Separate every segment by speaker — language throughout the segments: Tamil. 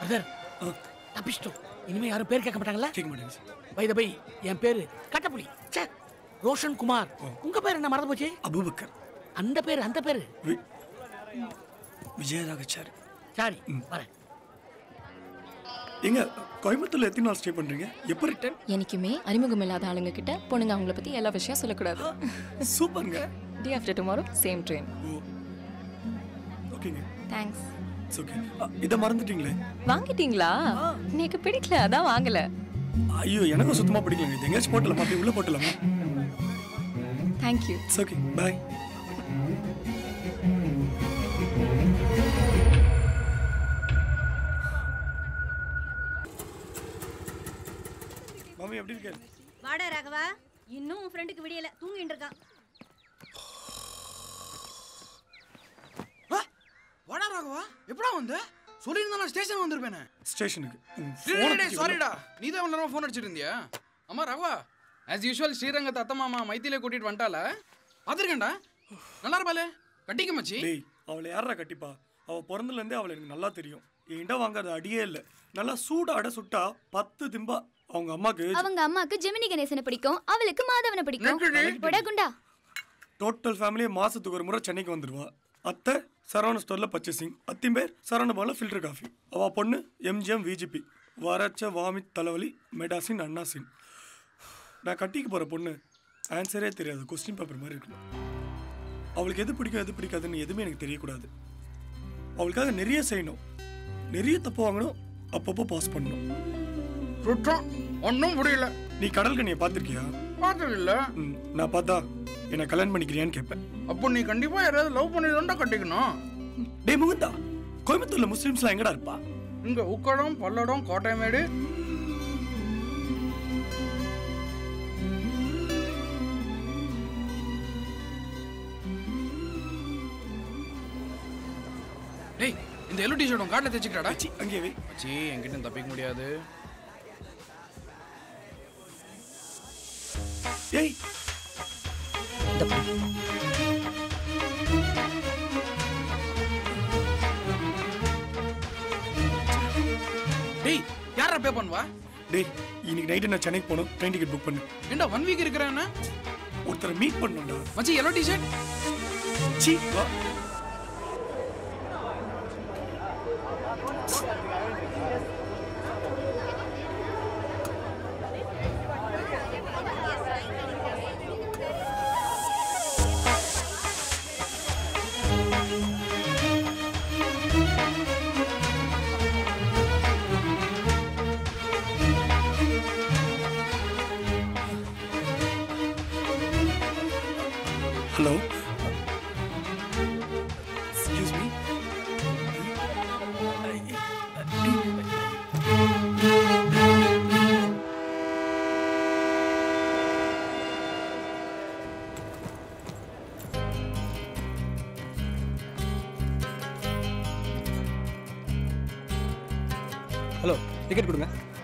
Speaker 1: பிரதர் தப்பிச்சிட்டோம் இனிமே யாரும் பேர் கேட்க மாட்டாங்களா
Speaker 2: கேட்க மாட்டேங்க சார்
Speaker 1: பை த பை என் பேரு கட்டப்புலி ச்சே ரோஷன் குமார் உங்க பேர் என்ன மறந்து போச்சு
Speaker 2: அபுபக்கர்
Speaker 1: அந்த பேர் அந்த பேரு
Speaker 2: வி- விஜயராகச்சாரி
Speaker 1: சாரி வரேன்
Speaker 2: எங்க கோயம்புத்தூர்ல எத்தனை நாள் ஸ்டே பண்றீங்க எப்போ ரிட்டர்ன்
Speaker 3: என்னைக்குமே அறிமுகம் இல்லாத ஆளுங்க கிட்ட பொண்ணுங்க அவங்கள பத்தி எல்லா விஷயம் சொல்லக்கூடாது
Speaker 2: சூப்பருங்க
Speaker 3: day after tomorrow same train
Speaker 2: ஓகேங்க
Speaker 3: தேங்க்ஸ்
Speaker 2: இட்ஸ் ஓகே இதை மறந்துட்டீங்களே
Speaker 3: வாங்கிட்டீங்களா எனக்கு பிடிக்கல அதான் வாங்கல
Speaker 2: ஐயோ எனக்கும் சுத்தமா பிடிக்கலங்க இது எங்கேயாச்சும் போட்டலாமா அப்படியே உள்ள போட்டலாமா
Speaker 3: தேங்க்யூ
Speaker 2: இட்ஸ் ஓகே பாய் மாமி எப்படி இருக்க
Speaker 4: வாடா ராகவா இன்னும் உன் ஃப்ரெண்டுக்கு விடியல தூங்கிட்டு இருக்கான்
Speaker 5: வாடா ராகவா எப்படா வந்த சொல்லியிருந்தா நான் ஸ்டேஷன் வந்திருப்பேனே
Speaker 2: ஸ்டேஷனுக்கு
Speaker 5: சாரிடா நீ தான் நேரமா ஃபோன் அடிச்சிட்டு இருந்தியா அம்மா ராகவா ஆஸ் யூஷுவல் ஸ்ரீரங்கத்தை அத்தை மாமா மைத்திலே கூட்டிட்டு வந்துட்டால பார்த்துருக்கேன்டா நல்லா இருப்பாளே கட்டிக்க மச்சி
Speaker 2: டேய் அவளை யாரா கட்டிப்பா அவ பிறந்ததுல இருந்தே அவளை எனக்கு நல்லா தெரியும் என்கிட்ட வாங்குறது அடியே இல்லை நல்லா சூடா அடை சுட்டா பத்து திம்பா அவங்க அம்மாக்கு
Speaker 6: அவங்க அம்மாக்கு ஜெமினி கணேசனை பிடிக்கும் அவளுக்கு மாதவனை பிடிக்கும் போடா குண்டா
Speaker 2: டோட்டல் ஃபேமிலியே மாசத்துக்கு ஒரு முறை சென்னைக்கு வந்துருவா அத்தை சரவண ஸ்டோர்ல பர்ச்சேசிங் அத்தின் பேர் சரவண பவன்ல ஃபில்டர் காஃபி அவ பொண்ணு எம்ஜிஎம் விஜிபி வரச்ச வாமிட் தலைவலி மெடாசின் அண்ணாசின் நான் கட்டிக்க போற பொண்ணு ஆன்சரே தெரியாது கொஸ்டின் பேப்பர் மாதிரி இருக்கணும் அவளுக்கு எது பிடிக்கும் எது பிடிக்காதுன்னு எதுவுமே எனக்கு தெரியக்கூடாது அவளுக்காக நிறைய செய்யணும் நிறைய தப்பு வாங்கணும் அப்பப்போ பாஸ் பண்ணணும்
Speaker 5: சுற்றம் ஒன்றும் புரியல
Speaker 2: நீ கடல் கண்ணியை பார்த்துருக்கியா
Speaker 5: பார்த்தது இல்ல
Speaker 2: ம், நான் பார்த்தா என்னை கல்யாணம் பண்ணிக்கிறியான்னு கேட்பேன்
Speaker 5: அப்போ நீ கண்டிப்பா யாராவது லவ் பண்ணி தான்டா கட்டிக்கணும்
Speaker 2: டே முகுந்தா கோயம்புத்தூர்ல முஸ்லிம்ஸ்லாம் எங்கடா இருப்பா
Speaker 5: இங்க உக்கடம் பல்லடம் கோட்டைமேடு டேய் இந்த எல்லோ டிஷர்ட் உன் காட்டில் தைச்சிக்கடா
Speaker 2: சி, அங்கேயே வை
Speaker 5: மச்சி என்கிட்ட தப்பிக்க முடியாது
Speaker 2: ஏய்
Speaker 5: டேய் யாரா பே பண்ணுவா
Speaker 2: டேய் இன்னைக்கு நைட்டு நான் சென்னைக்கு போகணும் ட்ரெயின் டிக்கெட் புக் பண்ணு
Speaker 5: ஏண்டா ஒன் வீக் இருக்கிறேன்னா
Speaker 2: ஒருத்தரை மீட் பண்ணணும்டா
Speaker 5: மச்சி எல்லோ டிஷர்ட்
Speaker 2: சி வா hello excuse me
Speaker 7: hello ticket கொடுங்க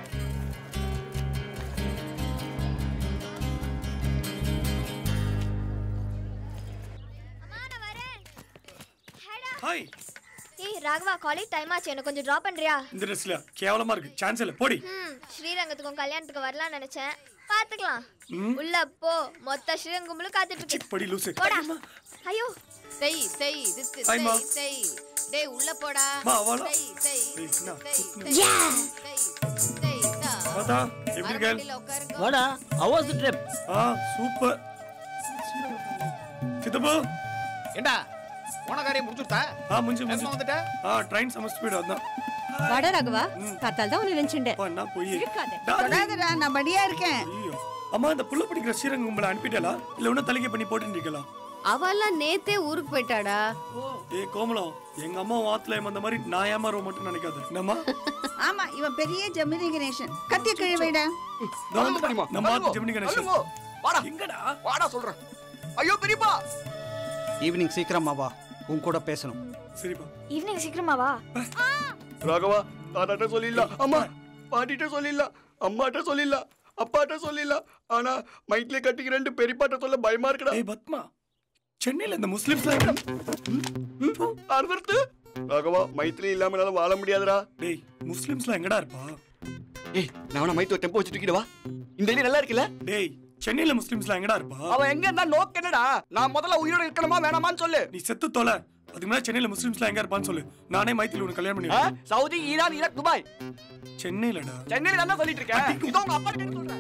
Speaker 2: ஹாய்
Speaker 6: ஏய் ராகவா காலேஜ் டைம் ஆச்சு எனக்கு கொஞ்சம் ட்ராப் பண்றியா
Speaker 2: இந்த ட்ரெஸ்ல கேவலமா இருக்கு சான்ஸ் இல்ல போடி
Speaker 6: ம் ஸ்ரீரங்கத்துக்கும் கல்யாணத்துக்கு வரலாம்னு நினைச்சேன் பாத்துக்கலாம்
Speaker 2: ம்.
Speaker 6: உள்ள போ மொத்த ஸ்ரீரங்கம் கும்பலும் காத்துட்டு இருக்கு
Speaker 2: படி லூசு
Speaker 6: போடா ஐயோ
Speaker 4: செய் செய் இதுக்கு
Speaker 2: ஹாய்மா.
Speaker 4: செய் செய் டேய் உள்ள போடா
Speaker 2: மா, அவளா?
Speaker 4: செய் செய்
Speaker 2: ஏய், என்ன,
Speaker 4: செய்
Speaker 2: சுத்துன.
Speaker 4: செய் செய் செய் தா.
Speaker 2: பாத்தா எப்படி இருக்க
Speaker 4: மரமண்டியில உட்காருங்க
Speaker 1: வாடா அவாஸ் ட்ரிப்
Speaker 2: ஆ சூப்பர் சித்தப்பா
Speaker 8: ஏண்டா போன காரியம் முடிச்சுட்டா
Speaker 2: ஆ முஞ்சி முஞ்சி
Speaker 8: நேரமா வந்துட்ட
Speaker 2: ஆ ட்ரெயின் செம ஸ்பீடு அதான்
Speaker 4: வாடா ராகவா காத்தால் தான் உன்னை நினைச்சுட்டேன்
Speaker 2: அப்பா என்ன போய்
Speaker 4: இருக்காதே.
Speaker 2: டார்லிங்.
Speaker 4: நான் மடியா இருக்கேன்
Speaker 2: ஐயோ அம்மா இந்த புள்ள படிக்கிற ஸ்ரீரங்கம் உங்களை அனுப்பிட்டாளா இல்ல ஒன்னும் தலைக்கு பண்ணி போட்டுட்டு இருக்கலாம்
Speaker 4: அவெல்லாம் நேத்தே ஊருக்கு போயிட்டாடா
Speaker 2: ஏ கோமலம் எங்க அம்மா வாத்துல ஏமாந்த மாதிரி நான் ஏமாறுவ மட்டும் நினைக்காத என்னம்மா
Speaker 9: ஆமா இவன் பெரிய ஜெமினி கணேசன் கத்திய கழுவைடா
Speaker 2: இதோ வந்து நம்ம ஆத்து ஜெமினி கணேசன்
Speaker 8: வாடா
Speaker 2: எங்கடா
Speaker 8: வாடா சொல்றேன் ஐயோ பெரியப்பா
Speaker 7: ஈவினிங் சீக்கிரமா வா உன் கூட பேசணும்
Speaker 2: சரிப்பா
Speaker 6: ஈவினிங் சீக்கிரமா வா
Speaker 8: ராகவா தாத்தாட்ட சொல்லிடலாம் அம்மா பாட்டிட்ட சொல்லிடலாம் அம்மாட்ட சொல்லிடலாம் அப்பாட்ட சொல்லிடலாம் ஆனா மைக்ல கட்டிக்கு ரெண்டு பெரியப்பாட்ட சொல்ல பயமா இருக்குடா
Speaker 2: ஏய் பத்மா சென்னையில இந்த முஸ்லிம்ஸ்லாம் எங்க
Speaker 8: அறுவர்த்து ராகவா மைத்திலி இல்லாம என்னால வாழ முடியாதுடா
Speaker 2: டேய் முஸ்லிம்ஸ்லாம் எங்கடா இருப்பா
Speaker 8: ஏய் நான் அவனை மைத்து டெம்போ வச்சு தூக்கிடவா இந்த ஐடியா நல்லா இருக்குல்ல
Speaker 2: டேய் சென்னையில முஸ்லிம்ஸ்லாம் எங்கடா இருப்பா
Speaker 8: அவன் எங்க இருந்தா நோக்கு என்னடா நான் முதல்ல உயிரோட இருக்கணுமா வேணாமான்னு சொல்லு
Speaker 2: நீ செத்து தொலை அதுக்கு மேல சென்னையில முஸ்லிம்ஸ்லாம் எங்க இருப்பான்னு சொல்லு நானே மைத்திலி உனக்கு கல்யாணம்
Speaker 8: ஆ?
Speaker 2: பண்ணி
Speaker 8: சவுதி ஈரான் ஈராக் துபாய்
Speaker 2: சென்னையிலடா
Speaker 8: சென்னையில தான் சொல்லிட்டு இருக்கேன் இதோ உங்க அப்பா கிட்ட சொல்றேன்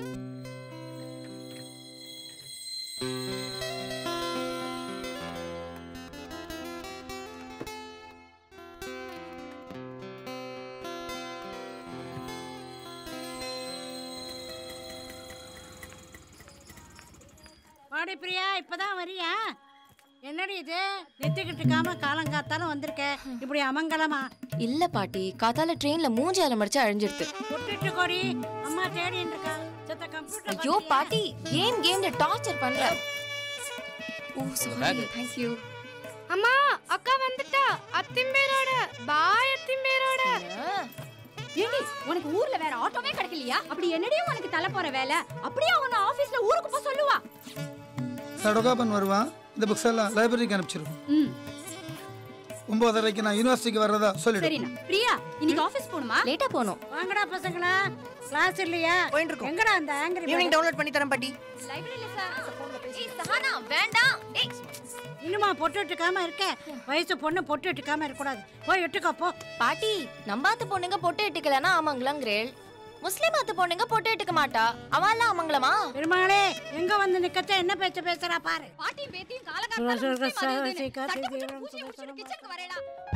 Speaker 4: வாடி பிரியா இப்பதான் வரியா என்னடி இது நெத்திக்கிட்டு இருக்காம காலங்காத்தாலும் வந்திருக்க இப்படி அமங்கலமா
Speaker 3: இல்ல பாட்டி காத்தால ட்ரெயின்ல மூஞ்சி அலமடிச்சு அழிஞ்சிருது
Speaker 4: விட்டுட்டு கோடி அம்மா தேடின்னு இருக்கா செத்த கம்ப்யூட்டர்
Speaker 3: ஐயோ பாட்டி கேம் கேம்ல டார்ச்சர் பண்ற ஓ சாரி தேங்க் யூ
Speaker 6: அம்மா அக்கா வந்துட்டா அத்திம்பேரோட பாய் அத்திம்பேரோட
Speaker 4: ஏண்டி உனக்கு ஊர்ல வேற ஆட்டோவே கிடைக்கலையா அப்படி என்னடி உனக்கு தலை போற வேலை அப்படியே உன்னை ஆபீஸ்ல ஊருக்கு போக சொல்லுவா
Speaker 10: சடகோபன் வருவான் இந்த புக்ஸ் எல்லாம் லைப்ரரிக்கு அனுப்பிச்சிருவோம்
Speaker 4: ம்
Speaker 10: ஒன்பதரைக்கு நான் யூனிவர்சிட்டிக்கு வர்றதா சொல்லிடு
Speaker 4: சரிண்ணா பிரியா இன்னைக்கு ஆபீஸ் போணுமா
Speaker 3: லேட்டா போனோம்
Speaker 4: வாங்கடா பசங்களா கிளாஸ் இல்லையா
Speaker 9: போயிட்டு இருக்கோம்.
Speaker 4: எங்கடா அந்த ஆங்கிரி
Speaker 9: ஈவினிங் டவுன்லோட் பண்ணி தரேன் பாட்டி
Speaker 6: லைப்ரரியில சார் ஏய் சஹானா வேண்டாம் ஏய்
Speaker 4: இன்னுமா பொட்டு விட்டுக்காம இருக்க வயசு பொண்ணு பொட்டு விட்டுக்காம இருக்க கூடாது போய் விட்டுக்கோ போ
Speaker 3: பாட்டி நம்பாத்து பொண்ணுங்க பொட்டு இட்டுக்கலனா ஆமாங்களாங்கிறேள் முஸ்லிம் ஆத்து பொண்ணுங்க பொட்டு இட்டுக்க மாட்டா அவெல்லாம் ஆமாங்களமா
Speaker 4: பெருமாளே எங்க வந்து நிக்கச்ச என்ன பேச்சு பேசுறா பாரு
Speaker 6: பாட்டி பேத்தியும்
Speaker 4: சுர, சுர,
Speaker 6: காலகாலத்துல
Speaker 4: சுர,
Speaker 6: முஸ்லீம் அது இதுன்னு
Speaker 4: சீக்கா,
Speaker 6: சட்டை
Speaker 4: சீக்கிரம்
Speaker 6: போட்டு பூச்சி
Speaker 4: சுர,
Speaker 6: முடிச்சுட்டு
Speaker 4: சுர,
Speaker 6: கிச்சனுக்கு வரேடா